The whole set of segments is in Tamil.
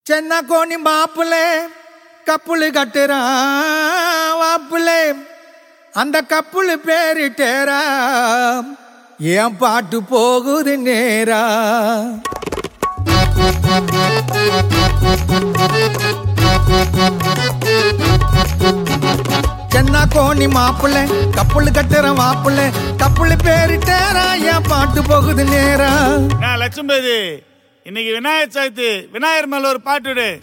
சென்ன கோணி மாப்பிள்ளை கப்புளு கட்டுறான் வாப்புலே அந்த கப்புளு பேரிட்டேரா ஏன் பாட்டு போகுது நேரா சென்ன கோணி மாப்பிள்ளை கப்புளு கட்டுற மாப்பிள்ளை கப்புளு பேரிட்டேரா ஏன் பாட்டு போகுது நேரா நான் லட்சும்பதி இன்னைக்கு விநாயகர் சதுர்த்தி விநாயகர் மேல ஒரு பாட்டு விடு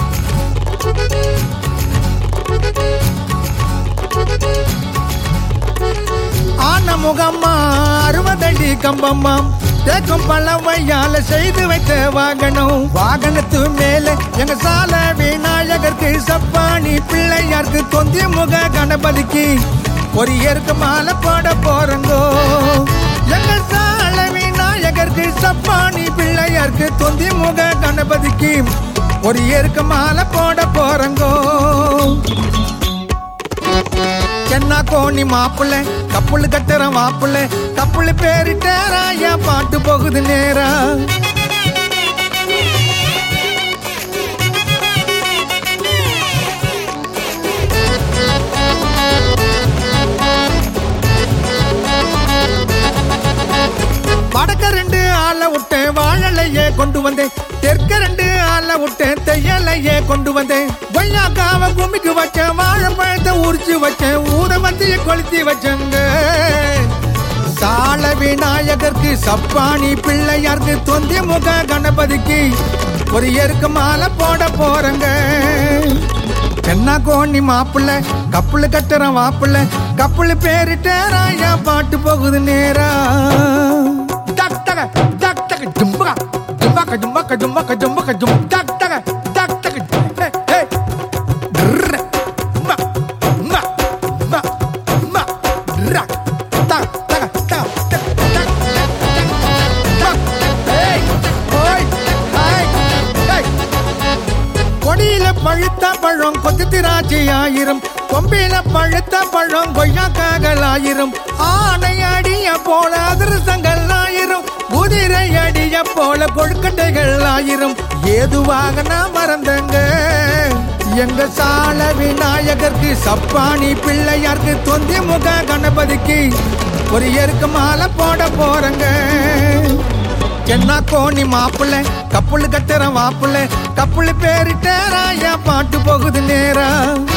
ஆன முகம்மா அறுபதடி கம்பம்மாம் தேக்கும் பழவையால செய்து வைத்த வாகனம் வாகனத்து மேல எங்க சால விநாயகருக்கு சப்பானி பிள்ளையாருக்கு தொந்தி முக கணபதிக்கு ஒரு ஏற்கு மாலை போட போறங்கோ எங்க சால விநாயகருக்கு சப்பானி பிள்ளையாருக்கு தொந்தி முக கணபதிக்கு ஒரு ஏற்கு மாலை போட போறங்கோ சென்னா கோணி மாப்பிள்ளை கப்புளு கட்டுற மாப்பிள்ளை கப்புளு பேரிட்டேரா என் பாட்டு போகுது நேரா வடக்க ரெண்டு ஆள விட்டேன் வாழலையே கொண்டு வந்தேன் தெற்க ரெண்டு ஆள விட்டேன் தையலையே கொண்டு வந்தேன் கொய்யாக்காவ குமிக்கு வச்சேன் வாழைப்பழத்தை உரிச்சு வச்சேன் ஊத மத்திய கொளுத்தி வச்சேங்க சால விநாயகருக்கு சப்பானி பிள்ளையாருக்கு தொந்தி முக கணபதிக்கு ஒரு எருக்கு மாலை போட போறங்க என்ன கோணி மாப்பிள்ள கப்புளு கட்டுற மாப்பிள்ள கப்புளு பேரிட்டேரா என் பாட்டு போகுது நேரா டக் டக டக் டக ஜும்பா ஜும்பாக்க ஜும்பாக்க ஜும்பாக்க ஜும்பாக்க ஜும் டக் டக டக் டக ஹே ஹே ட்ர மா மா மா மா ட்ர டக் டக டக் டக் டக் டக் ஏய் ஓய் ஹாய் ஏய் கொடியில பழுத்த பழம் கொத்து திராட்சை ஆயிரம் கொம்பில பழுத்த பழம் கொய்யாக்காகள் ஆயிரம் ஆனை அடிய போல அதிரசங்கள் ஆயிரம் குதிரை அடிய போல கொழுக்கட்டைகள் ஆயிரம் ஏதுவாக நான் மறந்தங்க எங்க சால விநாயகருக்கு சப்பானி பிள்ளையாருக்கு தொந்தி முக கணபதிக்கு ஒரு எருக்கு மாலை போட போறங்க என்ன கோணி மாப்பிள்ளை கப்புளு கட்டுற மாப்பிள்ளை கப்புளு பேரிட்டேரா என் பாட்டு போகுது நேரா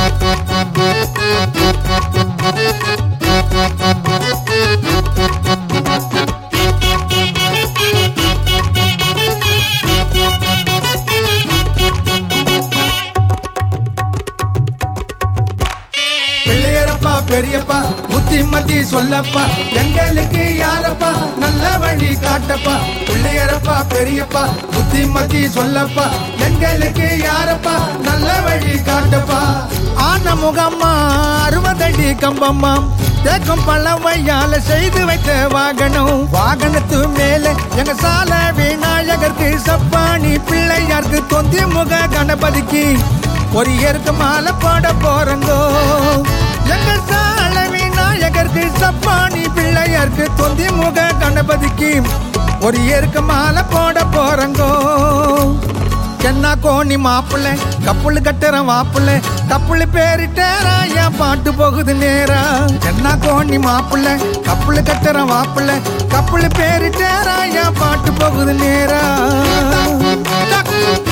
பிள்ளையரப்பா பெரியப்பா புத்தி மத்தி சொல்லப்பா எங்களுக்கு யாரப்பா நல்ல வழி காட்டப்பா பிள்ளையரப்பா பெரியப்பா புத்தி மத்தி சொல்லப்பா எங்களுக்கு யாரப்பா நல்ல வழி காட்டப்பா ஆன முகம்மா அறுபதடி கம்பம்மா தேக்கம் பழவையால செய்து வைத்த வாகனம் வாகனத்து மேல எங்க சால விநாயகருக்கு சப்பானி பிள்ளையாருக்கு தொந்தி முக கணபதிக்கு ஒரு ஏற்கு மாலை போட போறங்கோ எங்க சால விநாயகருக்கு சப்பானி பிள்ளையாருக்கு தொந்தி முக கணபதிக்கு ஒரு ஏற்கு மாலை போட போறங்கோ என்ன கோணி மாப்பிள்ளை கப்புளு கட்டுற மாப்பிள்ளை கப்புளு பேரிட்டேரா என் பாட்டு போகுது நேரா என்ன கோணி மாப்பிள்ளை கப்புளு கட்டுற மாப்பிள்ளை கப்புளு பேரிட்டேரா என் பாட்டு போகுது நேரா டக்